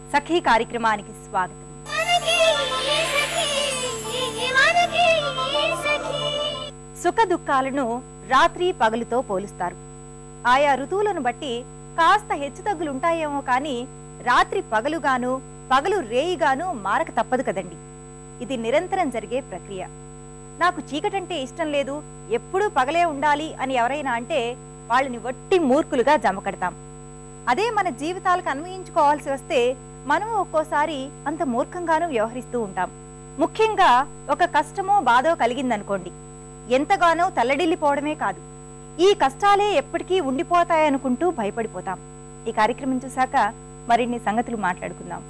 సఖీ కార్యక్రమానికి స్వాగతం సుఖ దుఃఖాలను రాత్రి పగలుతో పోలుస్తారు ఆయా ఋతువులను బట్టి కాస్త హెచ్చుతగ్గులుంటాయేమో కానీ రాత్రి పగలుగాను పగలు రేయిగాను మారక తప్పదు కదండి ఇది నిరంతరం జరిగే ప్రక్రియ నాకు చీకటంటే ఇష్టం లేదు ఎప్పుడూ పగలే ఉండాలి అని ఎవరైనా అంటే వాళ్ళని వట్టి మూర్ఖులుగా జమకడతాం అదే మన జీవితాలకు అన్వయించుకోవాల్సి వస్తే మనము ఒక్కోసారి అంత మూర్ఖంగానూ వ్యవహరిస్తూ ఉంటాం ముఖ్యంగా ఒక కష్టమో బాధో కలిగిందనుకోండి ఎంతగానో తల్లడిల్లిపోవడమే కాదు ఈ కష్టాలే ఎప్పటికీ ఉండిపోతాయనుకుంటూ భయపడిపోతాం ఈ కార్యక్రమం చూశాక మరిన్ని సంగతులు మాట్లాడుకుందాం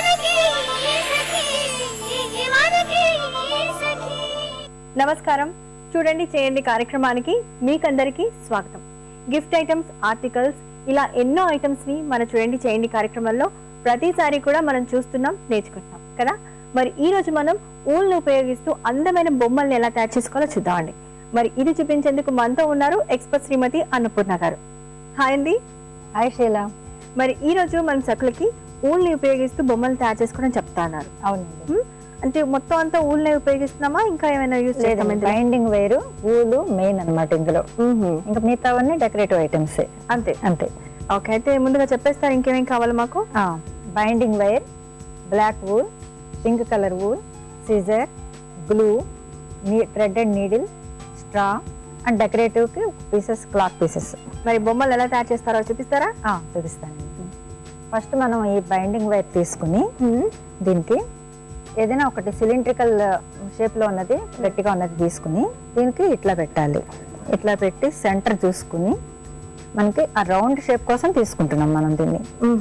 నమస్కారం చూడండి చేయండి కార్యక్రమానికి మీకందరికీ స్వాగతం గిఫ్ట్ ఐటమ్స్ ఆర్టికల్స్ ఇలా ఎన్నో ఐటమ్స్ ని మన చూడండి చేయండి కార్యక్రమంలో ప్రతిసారి కూడా మనం చూస్తున్నాం నేర్చుకుంటున్నాం కదా మరి ఈ రోజు మనం ఊళ్ళని ఉపయోగిస్తూ అందమైన బొమ్మల్ని ఎలా తయారు చేసుకోవాలో చూద్దామండి మరి ఇది చూపించేందుకు మనతో ఉన్నారు ఎక్స్పర్ట్ శ్రీమతి అన్నపూర్ణ గారు హాయ్ అండి హాయ్ శీల మరి ఈ రోజు మన సకులకి ఊళ్ళని ఉపయోగిస్తూ బొమ్మలు తయారు చేసుకోవడం చెప్తా అన్నారు అవునండి హ్మ్? అంటే మొత్తం అంతా ఊళ్ళనే ఉపయోగిస్తున్నామా ఇంకా ఏమైనా యూస్ లేదండి చేస్తామా బైండింగ్ వేరు పూలు మెయిన్ అన్నమాట ఇందులో మ్మ్. ఇంకా మిగతావన్నీ డెకరేటివ్ ఐటమ్స్ అంతే అంతే ఓకే అయితే ముందుగా చెప్పేస్తారు ఇంకేమేం కావాలి మాకు binding wire black wool pink colour wool scissor glue thread and needle straw and decorative కి పీసెస్ క్లాత్ పీసెస్ మరి బొమ్మలు ఎలా తయారు చేస్తారో చూపిస్తారా చూపిస్తాను ఫస్ట్ మనం ఈ బైండింగ్ వైర్ తీసుకుని దీనికి ఏదైనా ఒకటి సిలిండ్రికల్ షేప్లో ఉన్నది గట్టిగా ఉన్నది తీసుకుని దీనికి ఇట్లా పెట్టాలి ఇట్లా పెట్టి సెంటర్ చూసుకుని మనకి ఆ రౌండ్ షేప్ కోసం తీసుకుంటున్నాం మనం దీన్ని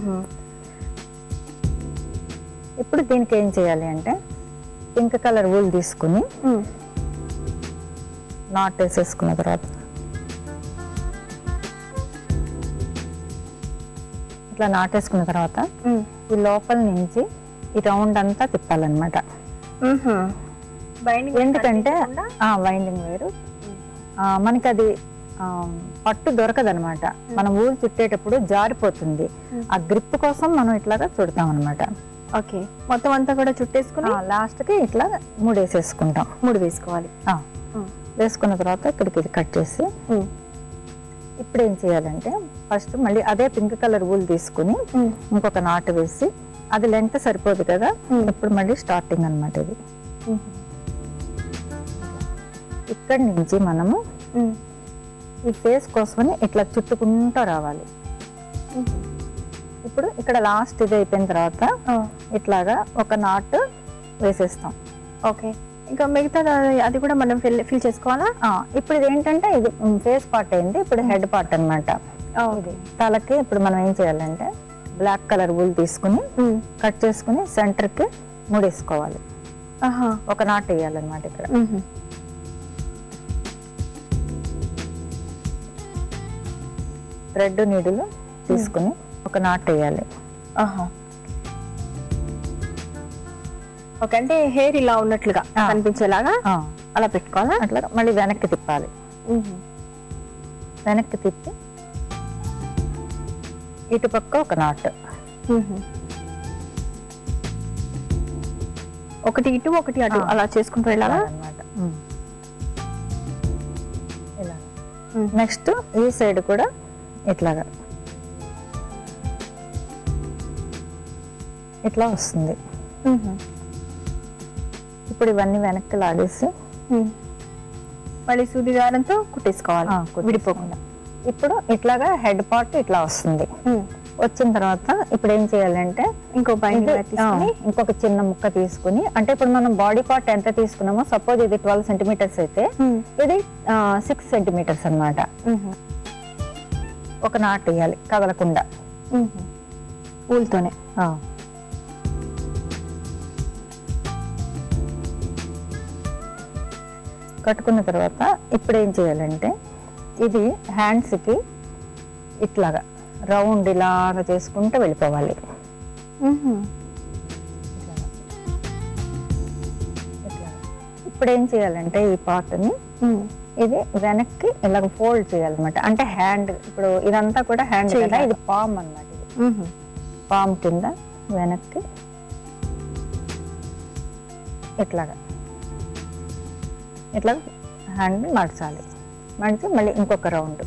ఇప్పుడు దీనికి ఏం చేయాలి అంటే పింక్ కలర్ వూల్ తీసుకుని నాట్ వేసేసుకున్న తర్వాత ఇట్లా నాటేసుకున్న తర్వాత ఈ లోపల నుంచి ఈ రౌండ్ అంతా తిప్పాలన్నమాట బైండింగ్ ఎందుకంటే వైండింగ్ వేరు ఆ, మనకి అది ఆ, పట్టు దొరకదు అనమాట మనం ఊరు చుట్టేటప్పుడు జారిపోతుంది ఆ గ్రిప్ కోసం మనం ఇట్లాగా చుడతాం అనమాట ఓకే మొత్తం అంతా కూడా చుట్టేసుకుని లాస్ట్ కి ఇట్లా మూడేసేసుకుంటాం మూడు వేసుకోవాలి ఆ, వేసుకున్న తర్వాత ఇక్కడికి ఇది కట్ చేసి ఇప్పుడు ఏం చేయాలంటే ఫస్ట్ మళ్ళీ అదే పింక్ కలర్ వూల్ తీసుకుని ఇంకొక నాటు వేసి అది లెంగ్త్ సరిపోదు కదా ఇప్పుడు మళ్ళీ స్టార్టింగ్ అన్నమాట ఇది ఇక్కడి నుంచి మనము ఈ ఫేస్ కోసమని ఇట్లా చుట్టుకుంటూ రావాలి ఇప్పుడు ఇక్కడ లాస్ట్ ఇది అయిపోయిన తర్వాత ఇట్లాగా ఒక నాట్ వేసేస్తాం ఓకే ఇంకా మిగతా అది కూడా మనం ఫిల్ ఫిల్ చేసుకోవాలా ఆ, ఇప్పుడు ఇది ఏంటంటే ఇది ఫేస్ పార్ట్ అయింది ఇప్పుడు హెడ్ పార్ట్ అన్నమాట ఇది తలకి ఇప్పుడు మనం ఏం చేయాలంటే బ్లాక్ కలర్ వూల్ తీసుకుని కట్ చేసుకుని సెంటర్ కి ముడేసుకోవాలి ఆహా ఒక నాట్ వేయాలన్నమాట ఇక్కడ థ్రెడ్ నీడులు తీసుకుని ఒక నాట్ వేయాలి ఆహా ఓకే అంటే హెయిర్ ఇలా ఉన్నట్లుగా ఆ. కనిపించేలాగా ఆ, అలా పెట్టుకోవాలా అట్లా మళ్ళీ వెనక్కి తిప్పాలి వెనక్కి తిప్పి ఇటు పక్క ఒక నాట్ ఒకటి ఇటు ఒకటి అటు ఆ. అలా చేసుకుంటూ వెళ్ళాలా అన్నమాట ఇలా నెక్స్ట్ ఈ సైడ్ కూడా ఇట్లాగా ఇట్లా వస్తుంది ఇప్పుడు ఇవన్నీ వెనక్కి లాగేసి మళ్ళీ సూది దారంతో కుట్టేసుకోవాలి ఆ, కుట్టేసుకోవాలి. విడిపోకుండా ఇప్పుడు ఇట్లాగా హెడ్ పార్ట్ ఇట్లా వస్తుంది వచ్చిన తర్వాత ఇప్పుడు ఏం చేయాలంటే ఇంకో బైండింగ్ ఇది, వైర్ తీసుకొని ఆ, ఇంకొక చిన్న ముక్క తీసుకుని అంటే ఇప్పుడు మనం బాడీ పార్ట్ ఎంత తీసుకున్నామో సపోజ్ ఇది ట్వెల్వ్ సెంటీమీటర్స్ అయితే ఇది సిక్స్ సెంటీమీటర్స్ అన్నమాట ఒక నాట్ వేయాలి కదలకుండా ఊల్తోనే ఆ. కట్టుకున్న తర్వాత ఇప్పుడు ఏం చేయాలంటే ఇది హ్యాండ్స్కి ఇట్లాగా రౌండ్ ఇలాగా చేసుకుంటూ వెళ్ళిపోవాలి ఇట్లాగా. ఇప్పుడు ఏం చేయాలంటే ఈ పార్ట్ని ఇది వెనక్కి ఇలాగ ఫోల్డ్ చేయాలన్నమాట అంటే హ్యాండ్ ఇప్పుడు ఇదంతా కూడా హ్యాండ్ కదా చేయాలి. ఇది పామ్ అన్నమాట ఇది పామ్ కింద వెనక్కి ఇట్లాగా ఇట్లా హ్యాండ్ మడచాలి మడిచి మళ్ళీ ఇంకొక రౌండ్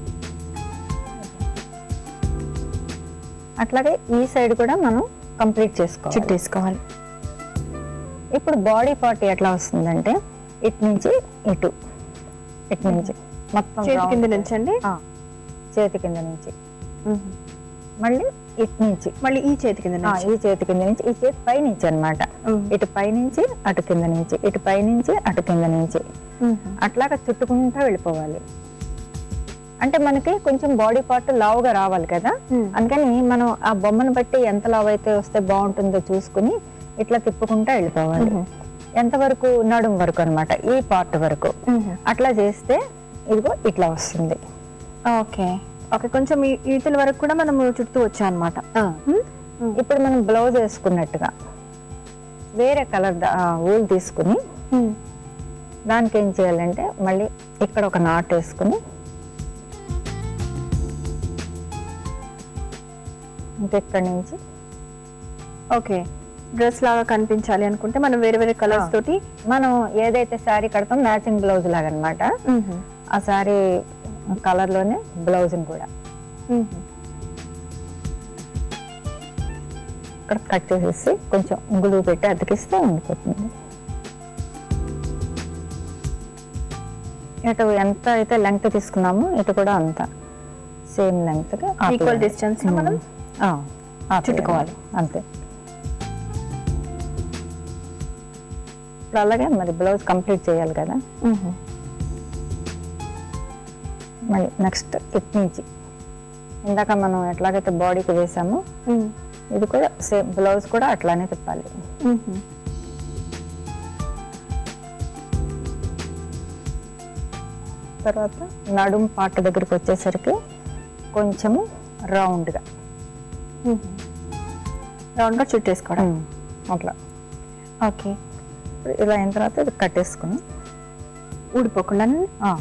అట్లాగే ఈ సైడ్ కూడా మనం కంప్లీట్ చేసుకోవాలి చుట్టేసుకోవాలి ఇప్పుడు బాడీ పార్ట్ ఎట్లా వస్తుందంటే ఇటు నుంచి ఇటు ఇటు నుంచి మొత్తం చేతి round. కింద నుంచి అండి ఆ, చేతి కింద నుంచి మళ్ళీ ఇటు నుంచి మళ్ళీ ఈ చేతి కింద ఆ, నుంచి ఈ చేతి కింద నుంచి ఈ చేతి పై నుంచి అనమాట మ్మ్. ఇటు పై నుంచి అటు కింద నుంచి ఇటు పై నుంచి అటు కింద నుంచి అట్లాగా చుట్టుకుంటూ వెళ్ళిపోవాలి అంటే మనకి కొంచెం బాడీ పార్ట్ లావుగా రావాలి కదా మ్మ్. అందుకని మనం ఆ బొమ్మను బట్టి ఎంత లావు అయితే వస్తే బాగుంటుందో చూసుకుని ఇట్లా తిప్పుకుంటూ వెళ్ళిపోవాలి ఎంత వరకు నడుం వరకు అన్నమాట ఈ పార్ట్ వరకు అట్లా చేస్తే ఇదిగో ఇట్లా వస్తుంది ఓకే ఓకే కొంచెం ఈ ఈతల వరకు కూడా మనం చుట్టూ వచ్చాం అనమాట ఇప్పుడు మనం బ్లౌజ్ వేసుకున్నట్టుగా వేరే కలర్ ఊలు తీసుకుని దానికి ఏం చేయాలంటే మళ్ళీ ఇక్కడ ఒక నాట్ వేసుకుని ఇంకెక్కడి నుంచి ఓకే డ్రెస్ లాగా కనిపించాలి అనుకుంటే మనం వేరే వేరే కలర్స్ ఆ. తోటి మనం ఏదైతే శారీ కడతాం మ్యాచింగ్ బ్లౌజ్ లాగా అనమాట ఆ శారీ కలర్లోనే బ్లౌజ్ని కూడా ఇక్కడ కట్ చేసేసి కొంచెం గులువు పెట్టి అతికిస్తే ఉండిపోతుంది ఇటు ఎంత అయితే లెంగ్త్ తీసుకున్నామో ఇటు కూడా అంత సేమ్ లెంగ్త్ Equal distance లో మనం చుట్టుకోవాలి. అంతే ఇప్పుడు అలాగే మరి బ్లౌజ్ కంప్లీట్ చేయాలి కదా మళ్ళీ నెక్స్ట్ ఇటు నుంచి ఇందాక మనం ఎట్లాగైతే బాడీకి వేసామో ఇది కూడా సేమ్ బ్లౌజ్ కూడా అట్లానే తిప్పాలి తర్వాత నడుం పాట దగ్గరికి వచ్చేసరికి కొంచెము రౌండ్గా రౌండ్ గా చుట్టేసుకోవడం అట్లా ఓకే ఇలా అయిన తర్వాత ఇది కట్టేసుకుని ఊడిపోకుండా ఆ.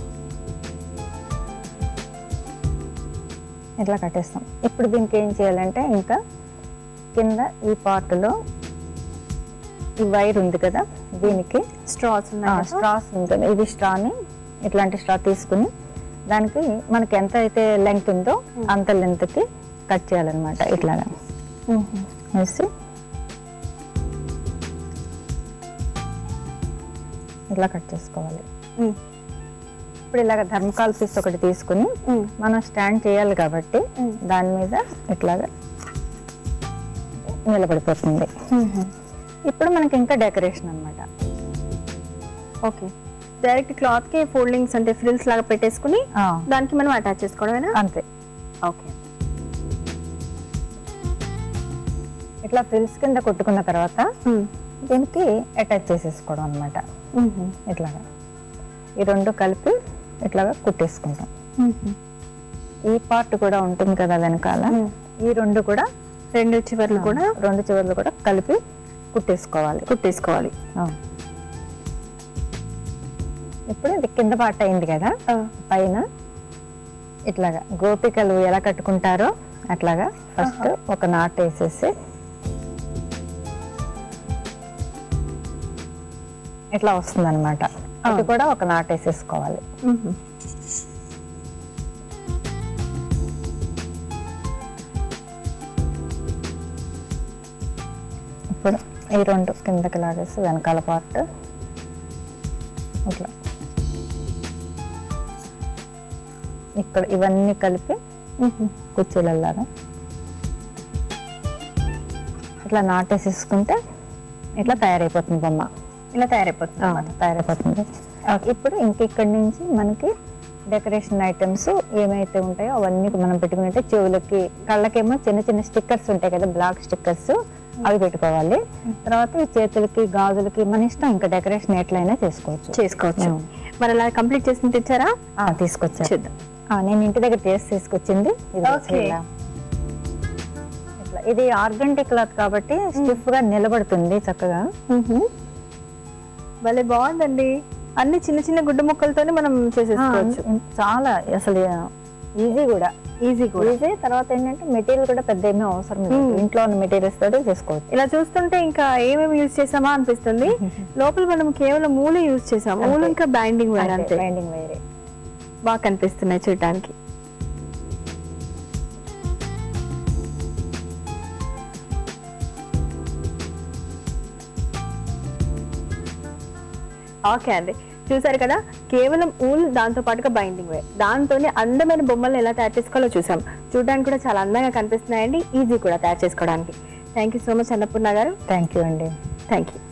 ఇట్లా కట్టేస్తాం ఇప్పుడు దీనికి ఏం చేయాలంటే ఇంకా కింద ఈ పార్ట్లో ఈ వైర్ ఉంది కదా దీనికి స్ట్రాస్ ఉన్నాయి కదా? స్ట్రాస్ ఉంటుంది ఇది స్ట్రాని ఇట్లాంటి స్ట్రా తీసుకుని దానికి మనకి ఎంత అయితే లెంగ్త్ ఉందో అంత లెంత్కి కట్ చేయాలన్నమాట ఇట్లాగా వేసి ఇట్లా కట్ చేసుకోవాలి మ్మ్. ఇప్పుడు ఇలాగ ధర్మకాల్ పీస్ ఒకటి తీసుకుని మ్మ్. మనం స్టాండ్ చేయాలి కాబట్టి మ్మ్. దాని మీద ఇట్లాగా నిలబడిపోతుంది ఇప్పుడు మనకి ఇంకా డెకరేషన్ అన్నమాట ఓకే డైరెక్ట్ క్లాత్ కి ఫోల్డింగ్స్ అంటే ఫ్రిల్స్ లాగా పెట్టేసుకుని ఆ, దానికి మనం అటాచ్ చేసుకోవడమేనా అంతే ఓకే ఇట్లా ఫ్రిల్స్ కింద కొట్టుకున్న తర్వాత దీనికి అటాచ్ చేసేసుకోవడం అనమాట ఇట్లాగా ఈ రెండు కలిపి ఇట్లాగా కుట్టేసుకుంటాం ఈ పార్ట్ కూడా ఉంటుంది కదా వెనకాల మ్మ్. ఈ రెండు కూడా రెండు చివర్లు కూడా రెండు చివర్లు కూడా కలిపి కుట్టేసుకోవాలి కుట్టేసుకోవాలి ఆ. ఇప్పుడు ఇది కింద పార్ట్ అయింది కదా పైన ఇట్లాగా గోపికలు ఎలా కట్టుకుంటారో అట్లాగా ఫస్ట్ ఒక నాట్ వేసేసి ఇట్లా వస్తుంది అనమాట అది కూడా ఒక నాట్ వేసేసుకోవాలి ఇప్పుడు ఈ రెండు కిందకి లాగేసి వెనకాల పార్ట్ ఇట్లా ఇక్కడ ఇవన్నీ కలిపి కుర్చీలలాగా ఇట్లా నాటేసేసుకుంటే ఇట్లా తయారైపోతుంది బొమ్మ ఇలా తయారైపోతుంది ఆ, తయారైపోతుంది ఇప్పుడు ఇంక ఇక్కడి నుంచి మనకి డెకరేషన్ ఐటమ్స్ ఏమైతే ఉంటాయో అవన్నీ మనం పెట్టుకున్నట్టే చెవులకి కళ్ళకేమో చిన్న చిన్న స్టిక్కర్స్ ఉంటాయి కదా బ్లాక్ స్టిక్కర్స్ అవి పెట్టుకోవాలి తర్వాత ఈ చేతులకి గాజులకి మన ఇష్టం ఇంకా డెకరేషన్ ఎట్లయినా చేసుకోవచ్చు చేసుకోవచ్చు మరి అలా కంప్లీట్ చేసి తెచ్చారా ఆ, తీసుకొచ్చారు చూద్దాం ఆ, నేను ఇంటి దగ్గర చేసి తీసుకొచ్చింది ఇది Okay. ఇలా. ఇట్లా ఇది ఆర్గంటి క్లాత్ కాబట్టి స్టిఫ్ గా నిలబడుతుంది చక్కగా భలే బాగుందండి అన్ని చిన్న చిన్న గుడ్డ ముక్కలతోనే మనం చేసేసుకోవచ్చు ఆ, చాలా అసలు ఈజీ కూడా ఈజీ కూడా ఈజీ తర్వాత ఏంటంటే మెటీరియల్ కూడా పెద్ద ఏమీ అవసరం లేదు Hmm. ఇంట్లో ఉన్న మెటీరియల్స్ తోటి చేసుకోవచ్చు ఇలా చూస్తుంటే ఇంకా ఏమేమి యూజ్ చేసామా అనిపిస్తుంది లోపల మనం కేవలం మూలే యూజ్ చేసాం మూలు ఇంకా బైండింగ్ వేర్ అంతే బైండింగ్ వేరే బాగా కనిపిస్తున్నాయి చూడటానికి ఓకే అండి చూసారు కదా కేవలం ఊల్ దాంతో పాటుగా బైండింగ్ వే దాంతోనే అందమైన బొమ్మలు ఎలా తయారు చేసుకోవాలో చూసాం చూడడానికి కూడా చాలా అందంగా కనిపిస్తున్నాయండి ఈజీ కూడా తయారు చేసుకోవడానికి thank you so much Annapurna garu thank you అండి థ్యాంక్ యూ